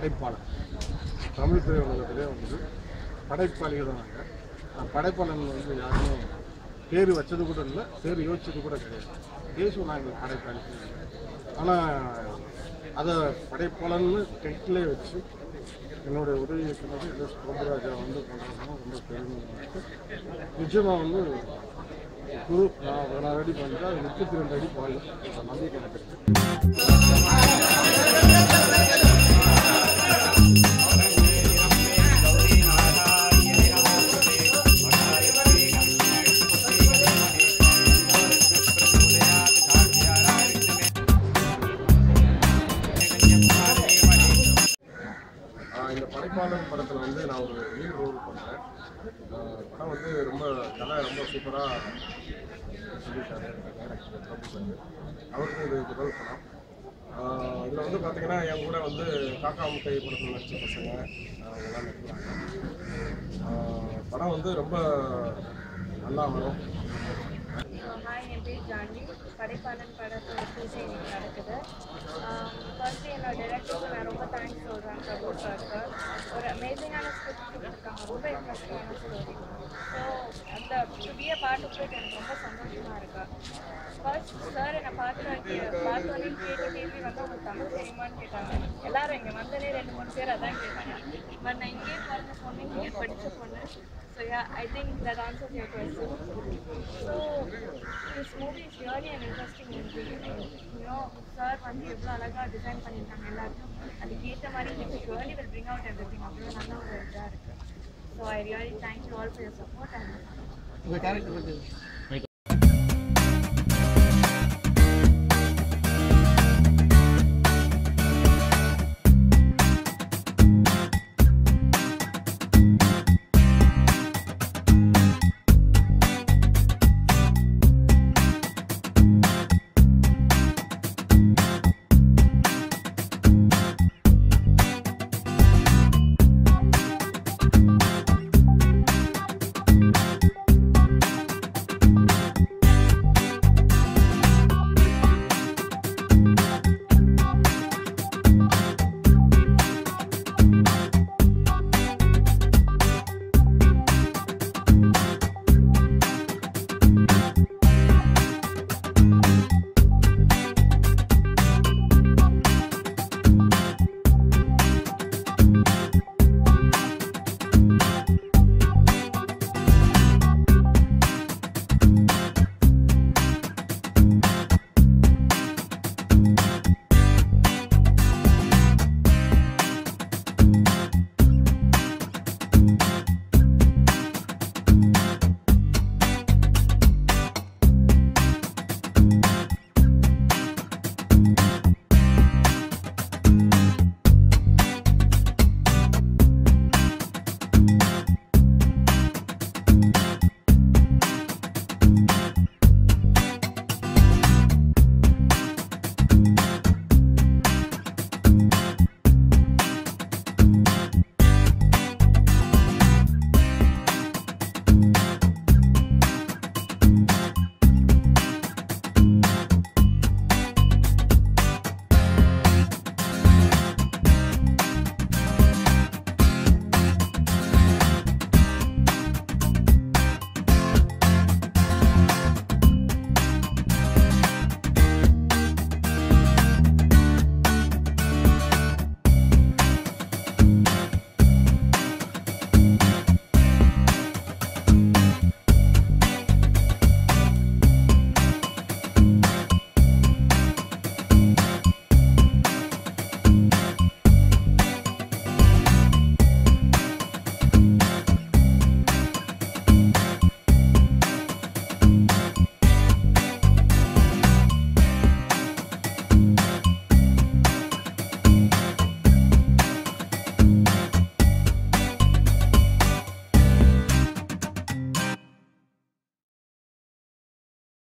படைப்பாளன் தமிழ் திரையுலகத்திலே வந்து படைப்பாளிகள் தான் நாங்கள் அந்த படைப்பாளன் வந்து யாருமே பேர் வச்சது கூட இல்லை பேர் யோசிச்சது கூட கிடையாது பேசுவோம் நாங்கள் படைப்பாளி ஆனால் அதை படைப்பாளன்னு டெக்லே வச்சு என்னுடைய உதவி இயக்குனர் எஸ் கோபராஜா வந்து பண்ணுறதுனா ரொம்ப பெருமையாக இருக்கு நிச்சயமாக வந்து குரு நான் பதினாறு அடி பண்ணிட்டு அது முப்பத்தி ரெண்டு அடி பால் நம்பிக்கை எனக்கு இருக்கு ஆஹ் இந்த படைப்பாளர் படத்தில் வந்து நான் ஒரு லீட் ரோல் பண்ணேன் ஆஹ் படம் வந்து ரொம்ப கதை ரொம்ப சூப்பராக சொல்லிட்டாரு டைரக்டர் பிரபு சார் அவருக்கும் இது முதல் படம் இதில் வந்து பார்த்தீங்கன்னா என் கூட வந்து காக்கா முட்டை படத்தில் நடிச்ச பசங்க அவங்கெல்லாம் நடிக்கிறாங்க ஆஹ் படம் வந்து ரொம்ப நல்லா வரும் ஹாய் என் பேர் ஜான்வி படைப்பாளன் படத்தோட பூஜை இன்னைக்கு நடக்குது ஃபர்ஸ்ட் என்னோட டேரக்டருக்கு நான் ரொம்ப தேங்க்ஸ் சொல்கிறேன் பிரபு சாருக்கு ஒரு அமேசிங்கான ஸ்கிரிப்ட் கொடுத்துருக்காங்க ரொம்ப இன்ட்ரெஸ்டிங்கான ஸ்டோரி ஸோ அந்த புதிய பாட்டு போயிட்டு எனக்கு ரொம்ப சந்தோஷமாக இருக்கு ஃபர்ஸ்ட் சார் என்னை பார்த்து பார்த்தோன்னே கேட்ட கேள்வி வந்து உங்களுக்கு தமிழ் தெரியுமான்னு கேட்டாங்க எல்லாரும் இங்கே வந்தனே ரெண்டு மூணு பேர் அதான் கேட்டாங்க பட் நான் இங்கேயே பிறந்த பொண்ணு இங்கேயே படித்த பொண்ணு so ya I think that answers your question so this movie is really an interesting movie you know sir வந்து எவ்வளோ அழகாக டிசைன் பண்ணியிருக்காங்க எல்லாத்தையும் அதுக்கேற்ற மாதிரி எனக்கு really will bring out everything அவ்வளோ நல்ல ஒரு இதாக இருக்குது so I really thank you all for your support and உங்கள் கேரக்டர் பற்றி